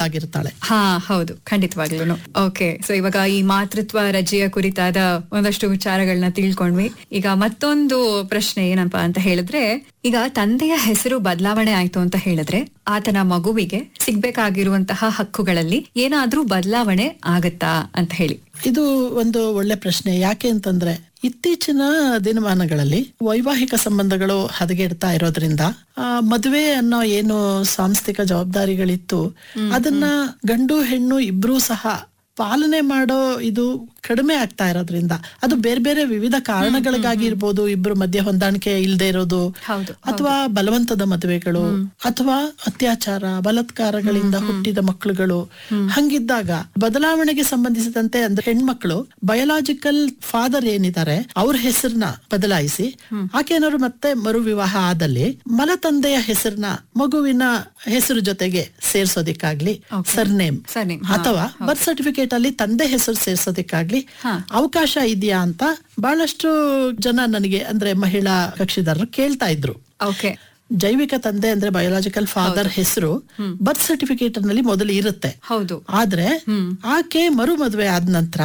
ಆಗಿರ್ತಾಳೆ ಹಾ ಹೌದು ಖಂಡಿತವಾಗ್ಲೂ ಓಕೆ ಸೊ ಇವಾಗ ಈ ಮಾತೃತ್ವ ರಜೆಯ ಕುರಿತಾದ ಒಂದಷ್ಟು ವಿಚಾರಗಳನ್ನ ತಿಳ್ಕೊಂಡ್ವಿ ಈಗ ಮತ್ತೊಂದು ಪ್ರಶ್ನೆ ಏನಪ್ಪಾ ಅಂತ ಹೇಳಿದ್ರೆ ಈಗ ತಂದೆಯ ಹೆಸರು ಬದಲಾವಣೆ ಆಯ್ತು ಅಂತ ಹೇಳಿದ್ರೆ ಆತನ ಮಗುವಿಗೆ ಸಿಗ್ಬೇಕಾಗಿರುವಂತಹ ಹಕ್ಕುಗಳಲ್ಲಿ ಏನಾದ್ರೂ ಬದಲಾವಣೆ ಆಗತ್ತಾ ಅಂತ ಹೇಳಿ ಇದು ಒಂದು ಒಳ್ಳೆ ಪ್ರಶ್ನೆ ಯಾಕೆ ಅಂತಂದ್ರೆ ಇತ್ತೀಚಿನ ದಿನಮಾನಗಳಲ್ಲಿ ವೈವಾಹಿಕ ಸಂಬಂಧಗಳು ಹದಗೆಡ್ತಾ ಇರೋದ್ರಿಂದ ಆ, ಮದುವೆ ಅನ್ನೋ ಏನು ಸಾಂಸ್ಥಿಕ ಜವಾಬ್ದಾರಿಗಳಿತ್ತು ಅದನ್ನ ಗಂಡು ಹೆಣ್ಣು ಇಬ್ರು ಸಹ ಪಾಲನೆ ಮಾಡೋ ಇದು ಕಡಿಮೆ ಆಗ್ತಾ ಇರೋದ್ರಿಂದ ಅದು ಬೇರೆ ಬೇರೆ ವಿವಿಧ ಕಾರಣಗಳಿಗಾಗಿ ಇರ್ಬೋದು ಇಬ್ರು ಮಧ್ಯೆ ಹೊಂದಾಣಿಕೆ ಇಲ್ಲದೆ ಇರೋದು ಹೌದು, ಅಥವಾ ಬಲವಂತದ ಮದುವೆಗಳು ಅಥವಾ ಅತ್ಯಾಚಾರ ಬಲಾತ್ಕಾರಗಳಿಂದ ಹುಟ್ಟಿದ ಮಕ್ಕಳುಗಳು ಹಂಗಿದ್ದಾಗ ಬದಲಾವಣೆಗೆ ಸಂಬಂಧಿಸಿದಂತೆ ಅಂದ್ರೆ ಹೆಣ್ಮಕ್ಳು ಬಯೋಲಾಜಿಕಲ್ ಫಾದರ್ ಏನಿದ್ದಾರೆ ಅವ್ರ ಹೆಸರನ್ನ ಬದಲಾಯಿಸಿ ಆಕೆನವರು ಮತ್ತೆ ಮರು ವಿವಾಹ ಆದಲ್ಲಿ ಮಲತಂದೆಯ ಹೆಸರನ್ನ ಮಗುವಿನ ಹೆಸರು ಜೊತೆಗೆ ಸೇರ್ಸೋದಿಕ್ಕಾಗ್ಲಿ ಸರ್ನೇಮ್ Surname, ಅಥವಾ ಬರ್ತ್ ಸರ್ಟಿಫಿಕೇಟ್ ಅಲ್ಲಿ ತಂದೆ ಹೆಸರು ಸೇರ್ಸೋದಿಕ್ಕಾಗ್ಲಿ ಅವಕಾಶ ಇದೆಯಾ ಅಂತ ಬಹಳಷ್ಟು ಜನ ನನಗೆ ಅಂದ್ರೆ ಮಹಿಳಾ ಕಕ್ಷಿದಾರರು ಕೇಳ್ತಾ ಇದ್ರು ಓಕೆ ಜೈವಿಕ ತಂದೆ ಅಂದ್ರೆ ಬಯೋಲಾಜಿಕಲ್ ಫಾದರ್ ಹೆಸರು ಬರ್ತ್ ಸರ್ಟಿಫಿಕೇಟ್ ನಲ್ಲಿ ಮೊದಲು ಇರುತ್ತೆ ಹೌದು ಆದ್ರೆ ಆಕೆ ಮರು ಮದುವೆ ಆದ ನಂತರ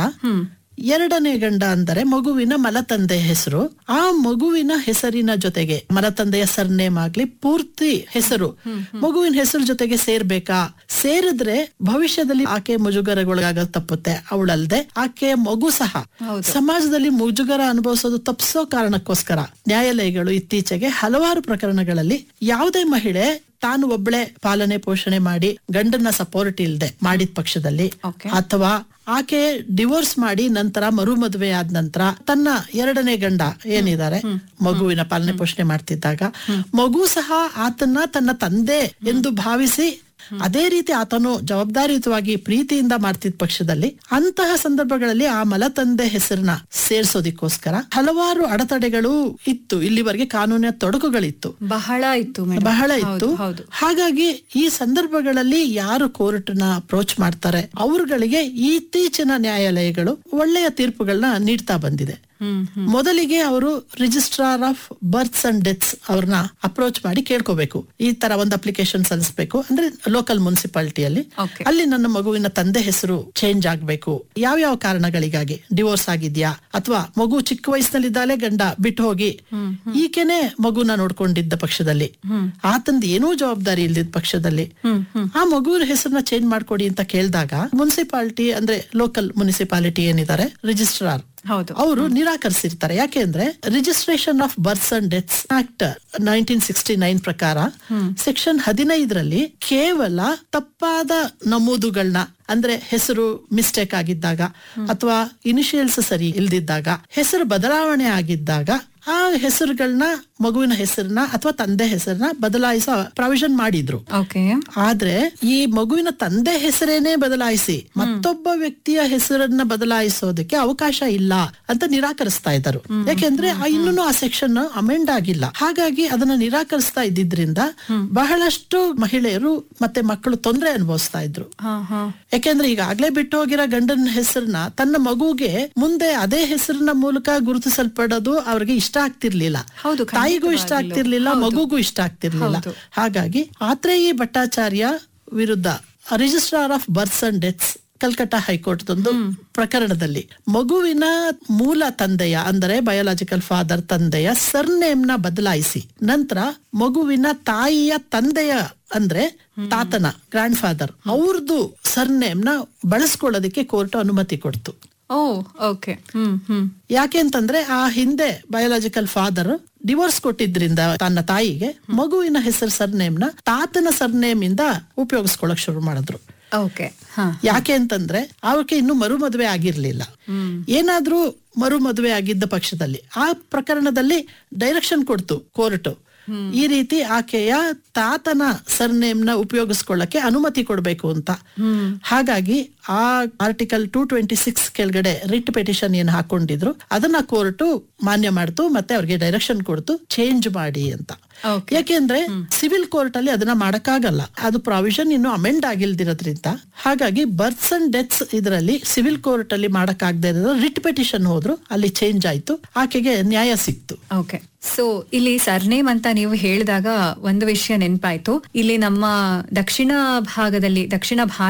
ಎರಡನೇ ಗಂಡ ಅಂದರೆ ಮಗುವಿನ ಮಲತಂದೆ ಹೆಸರು ಆ ಮಗುವಿನ ಹೆಸರಿನ ಜೊತೆಗೆ ಮಲತಂದೆಯ ಸರ್ನೇಮ್ ಆಗ್ಲಿ ಪೂರ್ತಿ ಹೆಸರು ಮಗುವಿನ ಹೆಸರು ಜೊತೆಗೆ ಸೇರ್ಬೇಕಾ ಸೇರಿದ್ರೆ ಭವಿಷ್ಯದಲ್ಲಿ ಆಕೆ ಮುಜುಗರಗೊಳಗಾಗೋದು ತಪ್ಪುತ್ತೆ ಅವಳಲ್ದೆ ಆಕೆ ಮಗು ಸಹ ಸಮಾಜದಲ್ಲಿ ಮುಜುಗರ ಅನುಭವಿಸೋದು ತಪ್ಪಿಸೋ ಕಾರಣಕ್ಕೋಸ್ಕರ ನ್ಯಾಯಾಲಯಗಳು ಇತ್ತೀಚೆಗೆ ಹಲವಾರು ಪ್ರಕರಣಗಳಲ್ಲಿ ಯಾವುದೇ ಮಹಿಳೆ ತಾನು ಒಬ್ಬಳೆ ಪಾಲನೆ ಪೋಷಣೆ ಮಾಡಿ ಗಂಡನ ಸಪೋರ್ಟ್ ಇಲ್ದೆ ಮಾಡಿದ ಪಕ್ಷದಲ್ಲಿ Okay. ಅಥವಾ ಆಕೆ ಡಿವೋರ್ಸ್ ಮಾಡಿ ನಂತರ ಮರು ಮದುವೆ ಆದ ನಂತರ ತನ್ನ ಎರಡನೇ ಗಂಡ ಏನಿದ್ದಾರೆ ಮಗುವಿನ ಪಾಲನೆ ಪೋಷಣೆ ಮಾಡ್ತಿದ್ದಾಗ ಮಗು ಸಹ ಆತನ್ನ ತನ್ನ ತಂದೆ ಎಂದು ಭಾವಿಸಿ ಅದೇ ರೀತಿ ಆತನು ಜವಾಬ್ದಾರಿಯುತವಾಗಿ ಪ್ರೀತಿಯಿಂದ ಮಾಡ್ತಿದ್ದ ಪಕ್ಷದಲ್ಲಿ ಅಂತಹ ಸಂದರ್ಭಗಳಲ್ಲಿ ಆ ಮಲತಂದೆ ಹೆಸರನ್ನ ಸೇರ್ಸೋದಿಕ್ಕೋಸ್ಕರ ಹಲವಾರು ಅಡೆತಡೆಗಳು ಇತ್ತು ಇಲ್ಲಿವರೆಗೆ ಕಾನೂನಿನ ತೊಡಕುಗಳಿತ್ತು ಬಹಳ ಇತ್ತು ಮೇಡಮ್ ಬಹಳ ಇತ್ತು ಹೌದು ಹಾಗಾಗಿ ಈ ಸಂದರ್ಭಗಳಲ್ಲಿ ಯಾರು ಕೋರ್ಟ್ ನ ಅಪ್ರೋಚ್ ಮಾಡ್ತಾರೆ ಅವರುಗಳಿಗೆ ಇತ್ತೀಚಿನ ನ್ಯಾಯಾಲಯಗಳು ಒಳ್ಳೆಯ ತೀರ್ಪುಗಳನ್ನ ನೀಡ್ತಾ ಬಂದಿದೆ ಹ್ಮ್ ಮೊದಲಿಗೆ ಅವರು registrar of births and deaths ಅವ್ರನ್ನ ಅಪ್ರೋಚ್ ಮಾಡಿ ಕೇಳ್ಕೋಬೇಕು ಈ ತರ ಒಂದು ಅಪ್ಲಿಕೇಶನ್ ಸಲ್ಲಿಸಬೇಕು ಅಂದ್ರೆ ಲೋಕಲ್ ಮುನ್ಸಿಪಾಲಿಟಿಯಲ್ಲಿ Okay. ಅಲ್ಲಿ ನನ್ನ ಮಗುವಿನ ತಂದೆ ಹೆಸರು ಚೇಂಜ್ ಆಗ್ಬೇಕು ಯಾವ ಯಾವ ಕಾರಣಗಳಿಗಾಗಿ ಡಿವೋರ್ಸ್ ಆಗಿದ್ಯಾ ಅಥವಾ ಮಗು ಚಿಕ್ಕ ವಯಸ್ಸಿನಲ್ಲಿದ್ದಾಲೆ ಗಂಡ ಬಿಟ್ಟು ಹೋಗಿ ಈಕೆನೆ ಮಗುನ ನೋಡ್ಕೊಂಡಿದ್ದ ಪಕ್ಷದಲ್ಲಿ ಆತಂದ ಏನೂ ಜವಾಬ್ದಾರಿ ಇಲ್ದಿದ್ದ ಪಕ್ಷದಲ್ಲಿ ಆ ಮಗುವಿನ ಹೆಸರನ್ನ ಚೇಂಜ್ ಮಾಡ್ಕೊಡಿ ಅಂತ ಕೇಳಿದಾಗ ಮುನ್ಸಿಪಾಲಿಟಿ ಅಂದ್ರೆ ಲೋಕಲ್ ಮುನ್ಸಿಪಾಲಿಟಿ ಏನಿದ್ದಾರೆ ರಿಜಿಸ್ಟ್ರಾರ್ ಹೌದು ಅವರು ನಿರಾಕರಿಸಿರ್ತಾರೆ ಯಾಕೆಂದ್ರೆ registration of births and deaths act nineteen sixty nine ಪ್ರಕಾರ ಸೆಕ್ಷನ್ ಹದಿನೈದರಲ್ಲಿ ಕೇವಲ ತಪ್ಪಾದ ನಮೂದುಗಳನ್ನ ಅಂದ್ರೆ ಹೆಸರು ಮಿಸ್ಟೇಕ್ ಆಗಿದ್ದಾಗ ಅಥವಾ ಇನಿಷಿಯಲ್ಸ್ ಸರಿ ಇಲ್ದಿದ್ದಾಗ ಹೆಸರು ಬದಲಾವಣೆ ಆಗಿದ್ದಾಗ ಆ ಹೆಸರುಗಳನ್ನ ಮಗುವಿನ ಹೆಸರನ್ನ ಅಥವಾ ತಂದೆ ಹೆಸರನ್ನ ಬದಲಾಯಿಸೋ ಪ್ರಾವಿಷನ್ ಮಾಡಿದ್ರು ಓಕೆ ಆದ್ರೆ ಈ ಮಗುವಿನ ತಂದೆ ಹೆಸರೇನೆ ಬದಲಾಯಿಸಿ ಮತ್ತೊಬ್ಬ ವ್ಯಕ್ತಿಯ ಹೆಸರನ್ನ ಬದಲಾಯಿಸೋದಕ್ಕೆ ಅವಕಾಶ ಇಲ್ಲ ಅಂತ ನಿರಾಕರಿಸ್ತಾ ಇದ್ದರು ಯಾಕೆಂದ್ರೆ ಆ ಇನ್ನೂ ಆ ಸೆಕ್ಷನ್ ಅಮೆಂಡ್ ಆಗಿಲ್ಲ ಹಾಗಾಗಿ ಅದನ್ನ ನಿರಾಕರಿಸ್ತಾ ಇದ್ದಿದ್ರಿಂದ ಬಹಳಷ್ಟು ಮಹಿಳೆಯರು ಮತ್ತೆ ಮಕ್ಕಳು ತೊಂದರೆ ಅನುಭವಿಸ್ತಾ ಇದ್ರು ಹಾ ಹಾ ಯಾಕೆಂದ್ರೆ ಈಗಾಗ್ಲೇ ಬಿಟ್ಟು ಹೋಗಿರೋ ಗಂಡನ ಹೆಸರನ್ನ ತನ್ನ ಮಗುಗೆ ಮುಂದೆ ಅದೇ ಹೆಸರಿನ ಮೂಲಕ ಗುರುತಿಸಲ್ಪಡೋದು ಅವ್ರಿಗೆ ಇಷ್ಟ ಆಗ್ತಿರ್ಲಿಲ್ಲ ಹೌದು, ತಾಯಿಗೂ ಇಷ್ಟ ಆಗ್ತಿರ್ಲಿಲ್ಲ ಮಗುಗೂ ಇಷ್ಟ ಆಗ್ತಿರ್ಲಿಲ್ಲ ಹೌದು. ಹಾಗಾಗಿ ಆತ್ರೇಯಿ ಭಟ್ಟಾಚಾರ್ಯ ವಿರುದ್ಧ registrar of births and deaths Calcutta high court ಒಂದು ಪ್ರಕರಣದಲ್ಲಿ ಮಗುವಿನ ಮೂಲ ತಂದೆಯ ಅಂದರೆ ಬಯೋಲಾಜಿಕಲ್ ಫಾದರ್ ತಂದೆಯ ಸರ್ನೇಮ್ ನ ಬದಲಾಯಿಸಿ ನಂತರ ಮಗುವಿನ ತಾಯಿಯ ತಂದೆಯ ಅಂದ್ರೆ ತಾತನ ಗ್ರಾಂಡ್ ಫಾದರ್ ಅವ್ರದ್ದು ಸರ್ನೇಮ್ ನ ಬಳಸ್ಕೊಳ್ಳೋದಕ್ಕೆ ಕೋರ್ಟ್ ಅನುಮತಿ ಕೊಡ್ತು ಓ ಓಕೆ ಹ್ಮ್ ಹ್ಮ್ ಯಾಕೆ ಅಂತಂದ್ರೆ ಆ ಹಿಂದೆ ಬಯೋಲಾಜಿಕಲ್ ಫಾದರ್ ಡಿವೋರ್ಸ್ ಕೊಟ್ಟಿದ್ರಿಂದ ತನ್ನ ತಾಯಿಗೆ ಮಗುವಿನ ಹೆಸರು ಸರ್ನೇಮ್ ನ ತಾತನ ಸರ್ನೇಮ್ ಇಂದ ಉಪಯೋಗಿಸ್ಕೊಳಕ್ ಶುರು ಮಾಡಿದ್ರು ಓಕೆ ಹಾ ಯಾಕೆ ಅಂತಂದ್ರೆ ಅವಕ್ಕೆ ಇನ್ನು ಮರು ಮದುವೆ ಆಗಿರ್ಲಿಲ್ಲ ಏನಾದ್ರೂ ಮರು ಮದುವೆ ಆಗಿದ್ದ ಪಕ್ಷದಲ್ಲಿ ಆ ಪ್ರಕರಣದಲ್ಲಿ ಡೈರೆಕ್ಷನ್ ಕೊಡ್ತು ಕೋರ್ಟ್ ಈ ರೀತಿ ಆಕೆಯ ತಾತನ ಸರ್ನೇಮ್ ನ ಉಪಯೋಗಿಸ್ಕೊಳ್ಳಕ್ಕೆ ಅನುಮತಿ ಕೊಡಬೇಕು ಅಂತ ಹಾಗಾಗಿ ಆ ಆರ್ಟಿಕಲ್ ಟೂ ಟ್ವೆಂಟಿ ಸಿಕ್ಸ್ ಕೆಳಗಡೆ ರಿಟ್ ಪೆಟಿಷನ್ ಏನ್ ಹಾಕೊಂಡಿದ್ರು ಅದನ್ನ ಕೋರ್ಟ್ ಮಾನ್ಯ ಮಾಡ್ತು ಮತ್ತೆ ಅವ್ರಿಗೆ ಡೈರೆಕ್ಷನ್ ಕೊಡ್ತು ಚೇಂಜ್ ಮಾಡಿ ಅಂತ Okay. ಯಾಕೆಂದ್ರೆ ಸಿವಿಲ್ ಕೋರ್ಟ್ ಅಲ್ಲಿ ಅದನ್ನ ಮಾಡಕ್ಕಾಗಲ್ಲ ಅದು ಪ್ರಾವಿಷನ್ ಇನ್ನು ಅಮೆಂಡ್ ಆಗಿಲ್ದಿರೋದ್ರಿಂದ ಹಾಗಾಗಿ ಬರ್ತ್ಸ್ ಅಂಡ್ ಡೆತ್ಸ್ ಇದರಲ್ಲಿ ಸಿವಿಲ್ ಕೋರ್ಟ್ ಅಲ್ಲಿ ಮಾಡಕ್ಕಾಗದೆ ಇರೋದು ರಿಟ್ ಪೆಟಿಷನ್ ಹೋದ್ರು ಅಲ್ಲಿ ಚೇಂಜ್ ಆಯ್ತು ಆಕೆಗೆ ನ್ಯಾಯ ಸಿಕ್ತು ಓಕೆ ಸೊ ಇಲ್ಲಿ ಸರ್ನೇಮ್ ಅಂತ ನೀವು ಹೇಳಿದಾಗ ಒಂದು ವಿಷಯ ನೆನಪಾಯ್ತು ಇಲ್ಲಿ ನಮ್ಮ ದಕ್ಷಿಣ ಭಾಗದಲ್ಲಿ ದಕ್ಷಿಣ ಭಾರತ